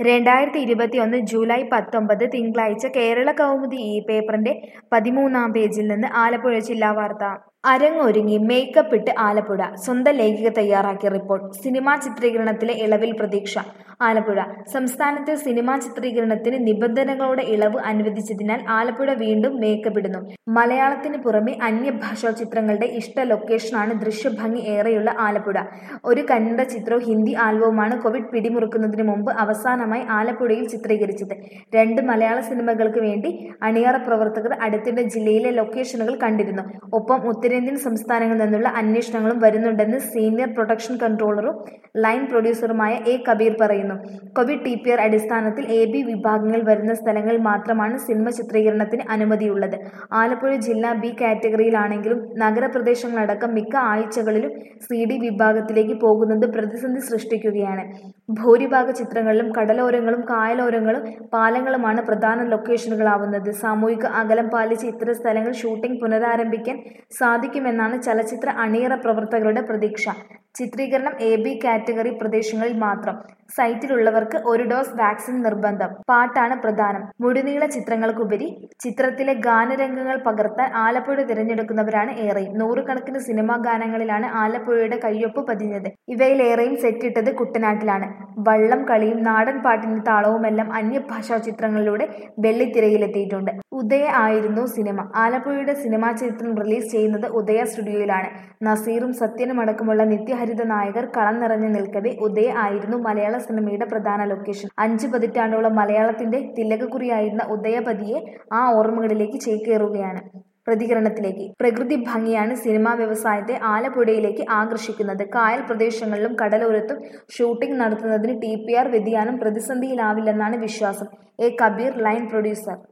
രണ്ടായിരത്തി ഇരുപത്തിയൊന്ന് ജൂലൈ പത്തൊമ്പത് തിങ്കളാഴ്ച കേരള കൗമുദി ഈ പേപ്പറിന്റെ പതിമൂന്നാം പേജിൽ നിന്ന് ആലപ്പുഴ ജില്ലാ വാർത്ത അരങ്ങൊരുങ്ങി മേക്കപ്പ് ഇട്ട് ആലപ്പുഴ സ്വന്തം ലേഖിക തയ്യാറാക്കിയ റിപ്പോർട്ട് സിനിമാ ചിത്രീകരണത്തിലെ ഇളവിൽ പ്രതീക്ഷ ആലപ്പുഴ സംസ്ഥാനത്തെ സിനിമാ ചിത്രീകരണത്തിന് നിബന്ധനകളോടെ ഇളവ് അനുവദിച്ചതിനാൽ ആലപ്പുഴ വീണ്ടും മേക്കപ്പ് ഇടുന്നു മലയാളത്തിന് പുറമെ അന്യഭാഷാ ചിത്രങ്ങളുടെ ഇഷ്ട ലൊക്കേഷനാണ് ദൃശ്യഭംഗി ഏറെയുള്ള ആലപ്പുഴ ഒരു കന്നഡ ചിത്രവും ഹിന്ദി ആൽബവുമാണ് കോവിഡ് പിടിമുറുക്കുന്നതിന് മുമ്പ് അവസാനമായി ആലപ്പുഴയിൽ ചിത്രീകരിച്ചത് രണ്ട് മലയാള സിനിമകൾക്ക് വേണ്ടി അണിയറ പ്രവർത്തകർ അടുത്തിടെ ജില്ലയിലെ ലൊക്കേഷനുകൾ കണ്ടിരുന്നു ഒപ്പം ഉത്തരേന്ത്യൻ സംസ്ഥാനങ്ങളിൽ നിന്നുള്ള അന്വേഷണങ്ങളും വരുന്നുണ്ടെന്ന് സീനിയർ പ്രൊഡക്ഷൻ കൺട്രോളറും ലൈൻ പ്രൊഡ്യൂസറുമായ എ കബീർ പറയുന്നു കോവിഡ് ടി പി ആർ അടിസ്ഥാനത്തിൽ എ ബി വിഭാഗങ്ങൾ വരുന്ന സ്ഥലങ്ങളിൽ മാത്രമാണ് സിനിമ ചിത്രീകരണത്തിന് അനുമതിയുള്ളത് ആലപ്പുഴ ജില്ല ബി കാറ്റഗറിയിലാണെങ്കിലും നഗരപ്രദേശങ്ങളടക്കം മിക്ക ആഴ്ചകളിലും സി ഡി വിഭാഗത്തിലേക്ക് പോകുന്നത് പ്രതിസന്ധി സൃഷ്ടിക്കുകയാണ് ഭൂരിഭാഗ ചിത്രങ്ങളിലും കടലോരങ്ങളും കായലോരങ്ങളും പാലങ്ങളുമാണ് പ്രധാന ലൊക്കേഷനുകളാവുന്നത് സാമൂഹിക അകലം പാലിച്ച് ഇത്തരം സ്ഥലങ്ങൾ ഷൂട്ടിംഗ് പുനരാരംഭിക്കാൻ സാധിക്കുമെന്നാണ് ചലച്ചിത്ര അണിയറ പ്രവർത്തകരുടെ പ്രതീക്ഷ ചിത്രീകരണം എ ബി കാറ്റഗറി പ്രദേശങ്ങളിൽ മാത്രം സൈറ്റിലുള്ളവർക്ക് ഒരു ഡോസ് വാക്സിൻ നിർബന്ധം പാട്ടാണ് പ്രധാനം മുഴുനീള ചിത്രങ്ങൾക്കുപരി ചിത്രത്തിലെ ഗാനരംഗങ്ങൾ പകർത്താൻ ആലപ്പുഴ തിരഞ്ഞെടുക്കുന്നവരാണ് ഏറെയും നൂറുകണക്കിന് സിനിമാ ഗാനങ്ങളിലാണ് ആലപ്പുഴയുടെ കയ്യൊപ്പ് പതിഞ്ഞത് ഇവയിലേറെയും സെറ്റിട്ടത് കുട്ടനാട്ടിലാണ് വള്ളം കളിയും നാടൻ പാട്ടിന്റെ താളവുമെല്ലാം അന്യഭാഷാ ചിത്രങ്ങളിലൂടെ വെള്ളിത്തിരയിലെത്തിയിട്ടുണ്ട് ഉദയ ആയിരുന്നു സിനിമ ആലപ്പുഴയുടെ സിനിമാ ചിത്രം റിലീസ് ചെയ്യുന്നത് ഉദയ സ്റ്റുഡിയോയിലാണ് നസീറും സത്യനും അടക്കമുള്ള നിത്യഹരിത നായകർ കളം നിറഞ്ഞു നിൽക്കവെ ഉദയ ആയിരുന്നു മലയാള സിനിമയുടെ പ്രധാന ലൊക്കേഷൻ അഞ്ചു പതിറ്റാണ്ടോളം മലയാളത്തിന്റെ തിലകക്കുറിയായിരുന്ന ഉദയപതിയെ ആ ഓർമ്മകളിലേക്ക് ചേക്കേറുകയാണ് പ്രതികരണത്തിലേക്ക് പ്രകൃതി ഭംഗിയാണ് സിനിമാ വ്യവസായത്തെ ആലപ്പുഴയിലേക്ക് ആകർഷിക്കുന്നത് കായൽ പ്രദേശങ്ങളിലും കടലോരത്തും ഷൂട്ടിംഗ് നടത്തുന്നതിന് ടി പി ആർ വ്യതിയാനം പ്രതിസന്ധിയിലാവില്ലെന്നാണ് വിശ്വാസം എ കബീർ ലൈൻ പ്രൊഡ്യൂസർ